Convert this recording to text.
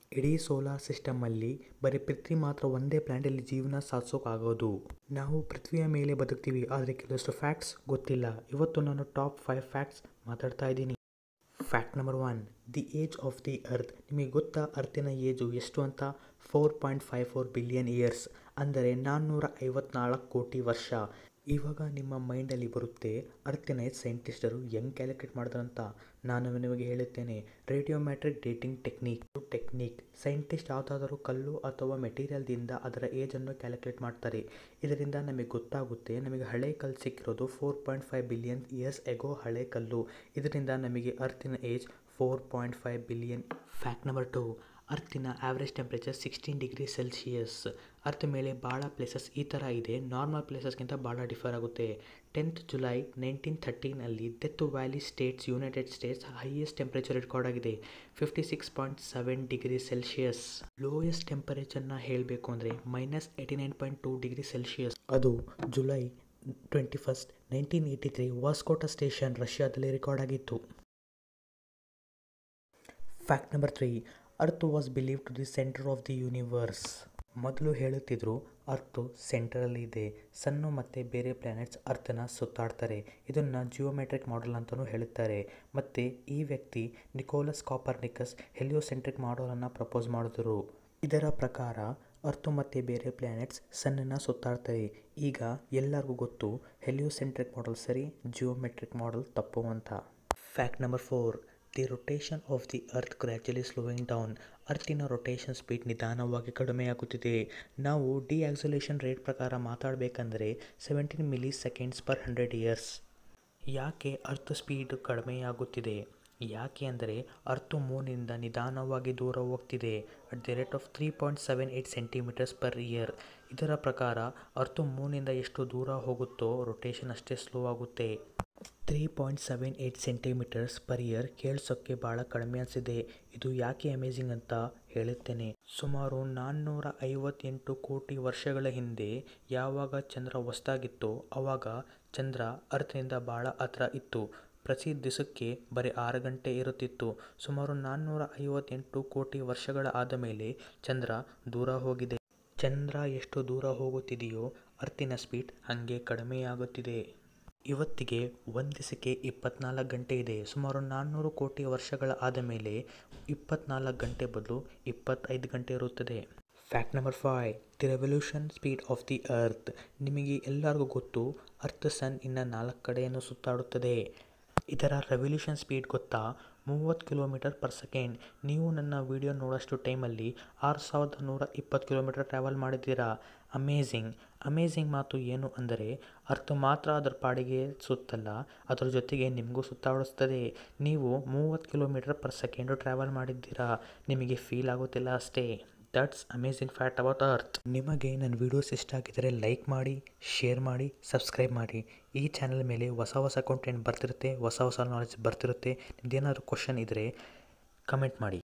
ಇಡೀ ಸೋಲಾರ್ ಸಿಸ್ಟಮಲ್ಲಿ ಬರೀ ಪೃಥ್ವಿ ಮಾತ್ರ ಒಂದೇ ಪ್ಲ್ಯಾನೆಟಲ್ಲಿ ಜೀವನ ಸಾಧಿಸೋಕ್ಕಾಗೋದು ನಾವು ಪೃಥ್ವಿಯ ಮೇಲೆ ಬದುಕ್ತೀವಿ ಆದರೆ ಕೆಲವಷ್ಟು ಫ್ಯಾಕ್ಟ್ಸ್ ಗೊತ್ತಿಲ್ಲ ಇವತ್ತು ನಾನು ಟಾಪ್ ಫೈವ್ ಫ್ಯಾಕ್ಟ್ಸ್ ಮಾತಾಡ್ತಾ ಇದ್ದೀನಿ fact number one the age of the earth ನಿಮಗೆ ಗೊತ್ತಾ ಅರ್ತಿನ ಏಜು ಎಷ್ಟು ಅಂತ four point five four billion years ಅಂದರೆ ನಾನ್ನೂರ ಐವತ್ನಾಲ್ಕು ಕೋಟಿ ವರ್ಷ ಇವಾಗ ನಿಮ್ಮ ಮೈಂಡಲ್ಲಿ ಬರುತ್ತೆ ಅರ್ತಿನ ಏಜ್ ಸೈಂಟಿಸ್ಟರು ಹೆಂಗೆ ಕ್ಯಾಲ್ಕುಲೇಟ್ ಮಾಡಿದ್ರಂತ ನಾನು ನಿಮಗೆ ಹೇಳುತ್ತೇನೆ radiometric dating technique technique scientist ಯಾವುದಾದರೂ ಕಲ್ಲು ಅಥವಾ ಮೆಟೀರಿಯಲ್ದಿಂದ ಅದರ ಏಜನ್ನು ಕ್ಯಾಲ್ಕುಲೇಟ್ ಮಾಡ್ತಾರೆ ಇದರಿಂದ ನಮಗೆ ಗೊತ್ತಾಗುತ್ತೆ ನಮಗೆ ಹಳೆ ಕಲ್ಲು ಸಿಕ್ಕಿರೋದು four point five billion years ago ಹಳೆ ಕಲ್ಲು ಇದರಿಂದ ನಮಗೆ ಅರ್ತಿನ age four point five billion fact number two ಅರ್ತಿನ average temperature sixteen degree Celsius earth ಮೇಲೆ ಭಾಳ ಪ್ಲೇಸಸ್ ಈ ಥರ ಇದೆ ನಾರ್ಮಲ್ ಪ್ಲೇಸಸ್ಗಿಂತ ಭಾಳ ಡಿಫರ್ ಆಗುತ್ತೆ ಟೆಂತ್ ಜುಲೈ ನೈನ್ಟೀನ್ ಥರ್ಟೀನಲ್ಲಿ Death Valley states United States highest temperature record ಆಗಿದೆ fifty six point seven degree Celsius lowest ಟೆಂಪರೇಚರ್ನ ಹೇಳಬೇಕು ಅಂದರೆ minus eighty nine point two degree Celsius ಅದು July twenty first nineteen eighty three ವಾಸ್ಕೋಟ station ರಷ್ಯಾದಲ್ಲಿ record ಆಗಿತ್ತು fact number three earth was believe to the centre of the universe ಮೊದಲು ಹೇಳುತ್ತಿದ್ರು earth ಸೆಂಟರಲ್ಲಿ ಇದೆ ಸನ್ನು ಮತ್ತು ಬೇರೆ ಪ್ಲ್ಯಾನೆಟ್ಸ್ ಅರ್ಥನ ಸುತ್ತಾಡ್ತಾರೆ ಇದನ್ನು ಜಿಯೋಮೆಟ್ರಿಕ್ ಮಾಡೆಲ್ ಅಂತಲೂ ಹೇಳುತ್ತಾರೆ ಮತ್ತು ಈ ವ್ಯಕ್ತಿ ನಿಕೋಲಸ್ ಕಾಪರ್ನಿಕಸ್ ಹೆಲಿಯೋಸೆಂಟ್ರಿಕ್ ಮಾಡೆಲನ್ನು ಪ್ರಪೋಸ್ ಮಾಡಿದ್ರು ಇದರ ಪ್ರಕಾರ ಅರ್ತು ಮತ್ತು ಬೇರೆ ಪ್ಲ್ಯಾನೆಟ್ಸ್ ಸನ್ನನ್ನು ಸುತ್ತಾಡ್ತವೆ ಈಗ ಎಲ್ಲರಿಗೂ ಗೊತ್ತು ಹೆಲಿಯೋಸೆಂಟ್ರಿಕ್ ಮಾಡೆಲ್ ಸರಿ ಜಿಯೋಮೆಟ್ರಿಕ್ ಮಾಡೆಲ್ ತಪ್ಪು ಅಂತ fact number four the rotation of the earth gradually slowing down ಅರ್ತಿನ ರೊಟೇಷನ್ ಸ್ಪೀಡ್ ನಿಧಾನವಾಗಿ ಕಡಿಮೆಯಾಗುತ್ತಿದೆ ನಾವು ಡಿ ಆಕ್ಸಲೇಷನ್ ರೇಟ್ ಪ್ರಕಾರ ಮಾತಾಡಬೇಕಂದ್ರೆ seventeen milliseconds per hundred years ಯಾಕೆ ಅರ್ತ್ ಸ್ಪೀಡ್ ಕಡಿಮೆಯಾಗುತ್ತಿದೆ ಯಾಕೆ ಅಂದರೆ ಅರ್ತು ಮೂನಿಂದ ನಿಧಾನವಾಗಿ ದೂರ ಹೋಗ್ತಿದೆ at the rate of three point seven eight centimetres per year ಇದರ ಪ್ರಕಾರ ಅರ್ತು ಮೂನಿಂದ ಎಷ್ಟು ದೂರ ಹೋಗುತ್ತೋ ರೊಟೇಷನ್ ಅಷ್ಟೇ ಸ್ಲೋ ಆಗುತ್ತೆ three point seven eight centimetres per year ಕೇಳಿಸೋಕ್ಕೆ ಭಾಳ ಕಡಿಮೆ ಅನಿಸಿದೆ ಇದು ಯಾಕೆ ಅಮೇಝಿಂಗ್ ಅಂತ ಹೇಳುತ್ತೇನೆ ಸುಮಾರು ನಾನ್ನೂರ ಐವತ್ತೆಂಟು ಕೋಟಿ ವರ್ಷಗಳ ಹಿಂದೆ ಯಾವಾಗ ಚಂದ್ರ ಹೊಸ್ದಾಗಿತ್ತೋ ಆವಾಗ ಚಂದ್ರ ಅರ್ಥನಿಂದ ಭಾಳ ಹತ್ರ ಇತ್ತು ಪ್ರತಿ ದಿವಸಕ್ಕೆ ಬರೀ ಆರು ಗಂಟೆ ಇರುತ್ತಿತ್ತು ಸುಮಾರು ನಾನ್ನೂರ ಐವತ್ತೆಂಟು ಕೋಟಿ ವರ್ಷಗಳ ಆದ ಮೇಲೆ ಚಂದ್ರ ದೂರ ಹೋಗಿದೆ ಚಂದ್ರ ಎಷ್ಟು ದೂರ ಹೋಗುತ್ತಿದೆಯೋ ಅರ್ತಿನ ಸ್ಪೀಡ್ ಹಾಗೆ ಕಡಿಮೆಯಾಗುತ್ತಿದೆ ಇವತ್ತಿಗೆ ಒಂದು ದಿವಸಕ್ಕೆ ಇಪ್ಪತ್ನಾಲ್ಕು ಗಂಟೆ ಇದೆ ಸುಮಾರು ನಾನ್ನೂರು ಕೋಟಿ ವರ್ಷಗಳ ಆದ ಮೇಲೆ ಇಪ್ಪತ್ನಾಲ್ಕು ಗಂಟೆ ಬದಲು ಇಪ್ಪತ್ತೈದು ಗಂಟೆ ಇರುತ್ತದೆ fact number five the revolution speed of the earth ನಿಮಗೆ ಎಲ್ಲರಿಗೂ ಗೊತ್ತು ಅರ್ತ್ ಸನ್ ಇನ್ನು ನಾಲ್ಕು ಕಡೆಯನ್ನು ಸುತ್ತಾಡುತ್ತದೆ ಇದರ ರೆವಲ್ಯೂಷನ್ ಸ್ಪೀಡ್ ಗೊತ್ತಾ ಮೂವತ್ತು ಕಿಲೋಮೀಟರ್ ಪರ್ ಸೆಕೆಂಡ್ ನೀವು ನನ್ನ ವಿಡಿಯೋ ನೋಡೋಷ್ಟು ಟೈಮಲ್ಲಿ ಆರು ಸಾವಿರದ ನೂರ ಇಪ್ಪತ್ತು ಕಿಲೋಮೀಟರ್ ಟ್ರಾವೆಲ್ ಮಾಡಿದ್ದೀರಾ ಅಮೇಝಿಂಗ್ ಅಮೇಝಿಂಗ್ ಮಾತು ಏನು ಅಂದರೆ ಅರ್ಥ ಮಾತ್ರ ಅದರ ಪಾಡಿಗೆ ಸುತ್ತಲ್ಲ ಅದರ ಜೊತೆಗೆ ನಿಮಗೂ ಸುತ್ತಾಡಿಸ್ತದೆ ನೀವು ಮೂವತ್ತು ಕಿಲೋಮೀಟರ್ ಪರ್ ಸೆಕೆಂಡು ಟ್ರಾವೆಲ್ ಮಾಡಿದ್ದೀರಾ ನಿಮಗೆ ಫೀಲ್ ಆಗುತ್ತಿಲ್ಲ ಅಷ್ಟೇ that's amazing fact about earth ನಿಮಗೆ ನನ್ನ ವೀಡಿಯೋಸ್ ಇಷ್ಟ ಆಗಿದ್ದರೆ ಲೈಕ್ ಮಾಡಿ ಶೇರ್ ಮಾಡಿ ಸಬ್ಸ್ಕ್ರೈಬ್ ಮಾಡಿ ಈ ಚಾನಲ್ ಮೇಲೆ ಹೊಸ ಹೊಸ ಕಂಟೆಂಟ್ ಬರ್ತಿರುತ್ತೆ ಹೊಸ ಹೊಸ ನಾಲೆಜ್ ಬರ್ತಿರುತ್ತೆ ನಿಮ್ದೇನಾದ್ರು ಕ್ವಶನ್ ಇದ್ದರೆ ಕಮೆಂಟ್ ಮಾಡಿ